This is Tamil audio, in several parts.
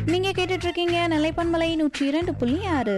நீங்க கேட்டுட்டு இருக்கீங்க நிலைப்பன்மலை நூற்றி இரண்டு புள்ளி ஆறு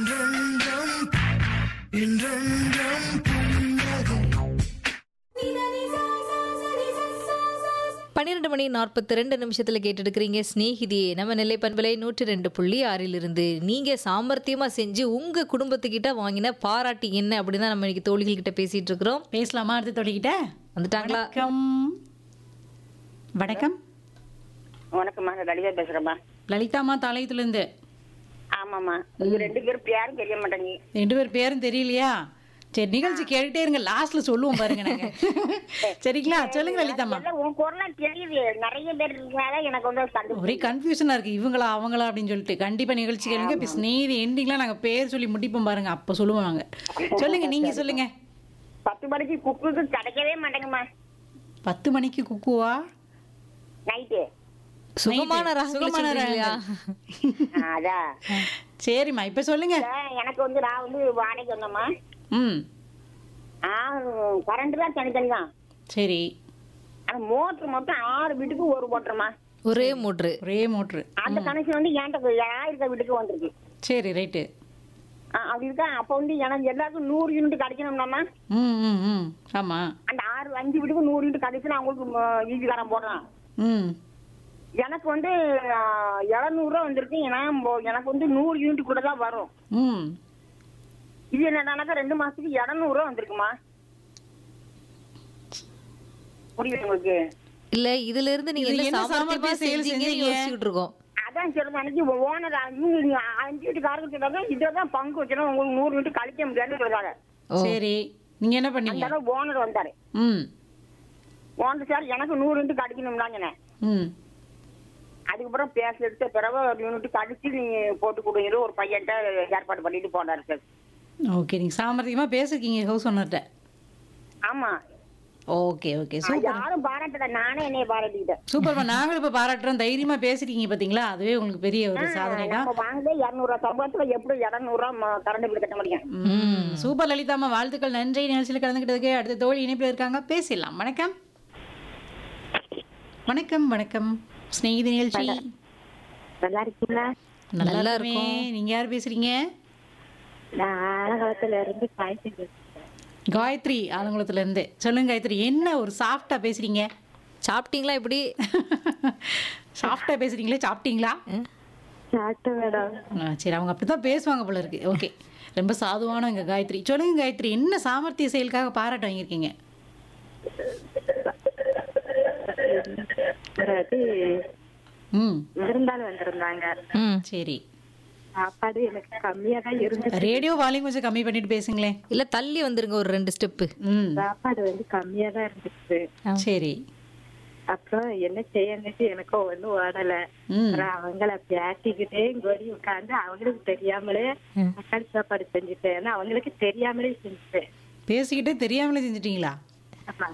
பன்னிரெண்டு மணி நாற்பத்தி ரெண்டு நிமிஷத்தில் கேட்டுருக்கிறீங்க ஸ்நேகிதியே நம்ம நெல்லை பண்பலை நூற்றி ரெண்டு புள்ளி ஆறிலிருந்து நீங்கள் சாமர்த்தியமாக செஞ்சு உங்கள் குடும்பத்துக்கிட்ட வாங்கின பாராட்டு என்ன அப்படின்னு தான் நம்ம இன்னைக்கு தோழிகள் கிட்ட பேசிட்டு இருக்கிறோம் பேசலாமா அடுத்து தொடங்கிட்ட வந்துட்டாங்களா வணக்கம் வணக்கம் வணக்கம்மா நான் லலிதா பேசுறேம்மா லலிதாமா தாளையத்துலேருந்து ஆமாம்மா இது ரெண்டு பேரும் பேரும் தெரிய மாட்டேங்க ரெண்டு பேர் பேரும் தெரியலையா சரி நிகழ்ச்சி கேட்டுட்டே இருங்க லாஸ்ட்ல சொல்லுவோம் பாருங்க நாங்க சரிங்களா சொல்லுங்க லலிதாம்மா எல்லாம் உன் குரலாம் தெரியுது நிறைய பேர் இருக்கனால எனக்கு வந்து கண்டு ஒரே கன்ஃபியூஷனா இருக்கு இவங்களா அவங்களா அப்படின்னு சொல்லிட்டு கண்டிப்பா நிகழ்ச்சி கேளுங்க இப்போ ஸ்நேகிதி எண்டிங்லாம் நாங்க பேர் சொல்லி முடிப்போம் பாருங்க அப்ப சொல்லுவோம் நாங்க சொல்லுங்க நீங்க சொல்லுங்க பத்து மணிக்கு குக்குக்கு கிடைக்கவே மாட்டேங்கம்மா பத்து மணிக்கு குக்குவா நைட்டு சுகமான Night. ராகங்கள் சுகமான சொல்றீங்களா? அதான் சரிம்மா இப்ப சொல்லுங்க அதான் எனக்கு வந்து நான் வந்து வாடகைக்கு வந்தேம்மா ம் ஆ கரண்ட் தான் தனித்தனி தான் சரி ஆனா மோட்டர் மொத்தம் ஆறு வீட்டுக்கு ஒரு மோட்டர்மா ஒரே மூட்ரு ஒரே மோட்ரு அந்த கனெக்ஷன் வந்து என்கிட்ட யாருக்க வீட்டுக்கு வந்திருக்கு சரி ரைட்டு ஆ, அப்படி இருக்கா அப்ப வந்து எனக்கு எல்லாருக்கும் நூறு யூனிட் கிடைக்கணும்னாமா ம் ம் ம் ஆமா அந்த ஆறு அஞ்சு வீட்டுக்கு நூறு யூனிட் கிடைச்சுன்னா அவங்களுக்கு ஈஸிக்காரன் போடுறான் ம் எனக்கு வந்து இரநூறுவா வந்திருக்கு ஏன்னா மோ- எனக்கு வந்து நூறு யூனிட் கூட தான் வரும் ம் இது என்னன்னாக்கா ரெண்டு மாசத்துக்கு இரநூறுவா வந்திருக்குமா புரியுது உங்களுக்கு இல்ல இதுல இருந்து நீங்க இது என்ன என்ன சாமர்த்தியமா சாமர்த்திய செயல் செஞ்சீங்கன்னு செஞ்சீங்க? யோசிச்சுட்டு இருக்கோம் அதான் சொல்லுங்க அன்னைக்கு ஓனர் இவங்க அஞ்சு வீட்டுக்காரங்க சொல்றாங்க இதை தான் பங்கு வச்சிடும் உங்களுக்கு நூறு யூனிட் கழிக்க முடியாதுன்னு சொல்றாங்க ஓ. சரி நீங்க என்ன அந்த பண்ணீங்க அளவு ஓனர் வந்தாரு ம் ஓனர் சார் எனக்கு நூறு யூனிட் கிடைக்கணும்னாங்கண்ணே ம் அதுக்கப்புறம் பேச எடுத்த பிறகு ஒரு யூனிட் கழிச்சு நீங்க போட்டு கொடுங்க ஒரு பையன்ட்ட ஏற்பாடு பண்ணிட்டு போனாரு சார் ஓகே நீங்க சாமர்த்தியமா பேசிருக்கீங்க ஹவுஸ் ஓனர்கிட்ட ஆமா ஓகே ஓகே சூப்பர் யாரும் பாராட்டல நானே என்னைய பாராட்டிக்கிட்டேன் சூப்பர்மா நாங்களும் இப்ப பாராட்டுறோம் தைரியமா பேசிருக்கீங்க பாத்தீங்களா அதுவே உங்களுக்கு பெரிய ஒரு சாதனை தான் நம்ம வாங்குதே இரநூறுவா சம்பளத்துல எப்படி இரநூறுவா கரண்ட் பில் கட்ட முடியும் ம் சூப்பர் லலிதாம்மா வாழ்த்துக்கள் நன்றி நிகழ்ச்சியில் கலந்துக்கிட்டதுக்கு அடுத்த தோழி இணைப்பில் இருக்காங்க பேசிடலாம் வணக்கம் வணக்கம் வணக்கம் ஸ்நேகிதி நிகழ்ச்சி நல்லா இருக்கீங்களா நல்லா நல்லா இருக்குமே நீங்க யார் பேசுறீங்க நான் ஆலகாலத்துல இருந்து காய்ச்சி பேசுறேன் காயத்ரி ஆலங்குளத்துல இருந்து சொல்லுங்க காயத்ரி என்ன ஒரு சாஃப்டா பேசுறீங்க சாப்பிட்டீங்களா இப்படி சாஃப்டா பேசுறீங்களே சாப்பிட்டீங்களா சாப்பிட்டு மேடம் ஆ, சரி அவங்க அப்படித்தான் பேசுவாங்க போல இருக்கு ஓகே ரொம்ப சாதுவானவங்க காயத்ரி சொல்லுங்க காயத்ரி என்ன சாமர்த்திய செயலுக்காக பாராட்டு வாங்கியிருக்கீங்க பிறகு ம் விருந்தாள் வந்திருந்தாங்க ம் சரி சாப்பாடு எனக்கு கம்மியா தான் இருந்துச்சு ரேடியோ வால்யூம் கொஞ்சம் கம்மி பண்ணிட்டு பேசுங்களேன் இல்ல தள்ளி வந்துருங்க ஒரு ரெண்டு ஸ்டெப்பு ம் சாப்பாடு வந்து கம்மியா தான் இருந்துச்சு சரி அப்புறம் என்ன செய்யணுச்சு எனக்கும் ஒண்ணும் ஓடல ம் அப்புறம் அவங்கள பேட்டிக்கிட்டே கோடி உட்காந்து அவங்களுக்கு தெரியாமலே தக்காளி சாப்பாடு செஞ்சுட்டேன் அவங்களுக்கு தெரியாமலே செஞ்சுட்டேன் பேசிக்கிட்டே தெரியாமலே செஞ்சிட்டீங்களா ஆமா